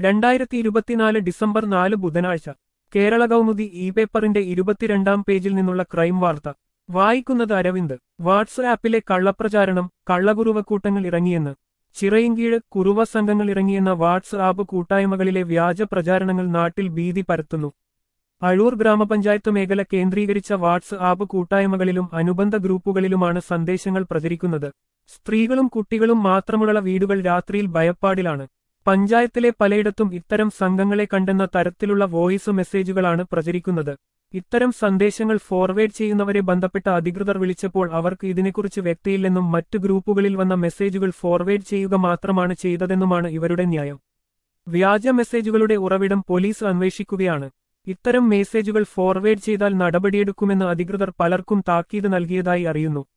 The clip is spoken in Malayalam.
രണ്ടായിരത്തി ഇരുപത്തിനാല് ഡിസംബർ നാല് ബുധനാഴ്ച കേരള കൗമുദി ഇ പേപ്പറിന്റെ ഇരുപത്തിരണ്ടാം പേജിൽ നിന്നുള്ള ക്രൈം വാർത്ത വായിക്കുന്നത് അരവിന്ദ് വാട്സ്ആപ്പിലെ കള്ളപ്രചാരണം കള്ളകുറുവക്കൂട്ടങ്ങൾ ഇറങ്ങിയെന്ന് ചിറയിൻകീഴ് കുറുവ സംഘങ്ങൾ ഇറങ്ങിയെന്ന വാട്സ്ആപ്പ് കൂട്ടായ്മകളിലെ വ്യാജ പ്രചാരണങ്ങൾ നാട്ടിൽ ഭീതി പരത്തുന്നു അഴൂർ ഗ്രാമപഞ്ചായത്ത് മേഖല കേന്ദ്രീകരിച്ച വാട്സ് ആപ്പ് കൂട്ടായ്മകളിലും അനുബന്ധ ഗ്രൂപ്പുകളിലുമാണ് സന്ദേശങ്ങൾ പ്രചരിക്കുന്നത് സ്ത്രീകളും കുട്ടികളും മാത്രമുള്ള വീടുകൾ രാത്രിയിൽ ഭയപ്പാടിലാണ് പഞ്ചായത്തിലെ പലയിടത്തും ഇത്തരം സംഘങ്ങളെ കണ്ടെന്ന തരത്തിലുള്ള വോയിസ് മെസ്സേജുകളാണ് പ്രചരിക്കുന്നത് ഇത്തരം സന്ദേശങ്ങൾ ഫോർവേഡ് ചെയ്യുന്നവരെ ബന്ധപ്പെട്ട അധികൃതർ വിളിച്ചപ്പോൾ അവർക്ക് ഇതിനെക്കുറിച്ച് വ്യക്തിയില്ലെന്നും മറ്റു ഗ്രൂപ്പുകളിൽ വന്ന മെസ്സേജുകൾ ഫോർവേഡ് ചെയ്യുക മാത്രമാണ് ചെയ്തതെന്നുമാണ് ഇവരുടെ ന്യായം വ്യാജ മെസ്സേജുകളുടെ ഉറവിടം പോലീസ് അന്വേഷിക്കുകയാണ് ഇത്തരം മെസ്സേജുകൾ ഫോർവേഡ് ചെയ്താൽ നടപടിയെടുക്കുമെന്ന് അധികൃതർ പലർക്കും താക്കീത് നൽകിയതായി അറിയുന്നു